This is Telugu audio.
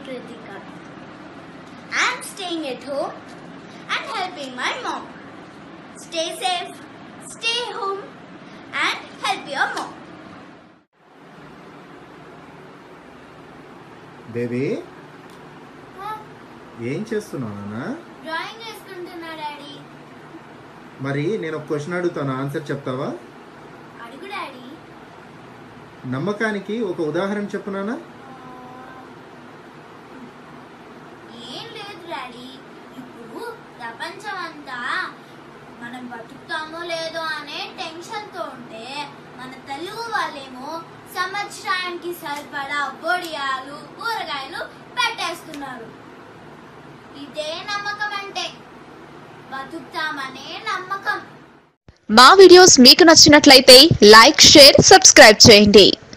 Kritika. I'm staying at home and helping my mom. Stay safe, stay home, and help your mom. Baby ఏం చేస్తున్నావు నాన్న డ్రాయింగ్ వేసుకుంటున్నా డాడీ మరి నేను ఒక క్వశ్చన్ అడుగుతాను ఆన్సర్ చెప్తావా అడుగు డాడీ నమ్మకానికి ఒక ఉదాహరణ చెప్పు నాన్న ఏం లేదు డాడీ ఇప్పుడు ప్రపంచం అంతా మనం బతుకుతామో లేదో అనే టెన్షన్తో ఉంటే మన తెలుగు వాళ్ళేమో సంవత్సరానికి సరిపడా బొడియాలు కూరగాయలు పెట్టేస్తున్నారు ఇదే నమ్మకం అంటే బతుకుతామనే నమ్మకం మా వీడియోస్ మీకు నచ్చినట్లయితే లైక్ షేర్ సబ్స్క్రైబ్ చేయండి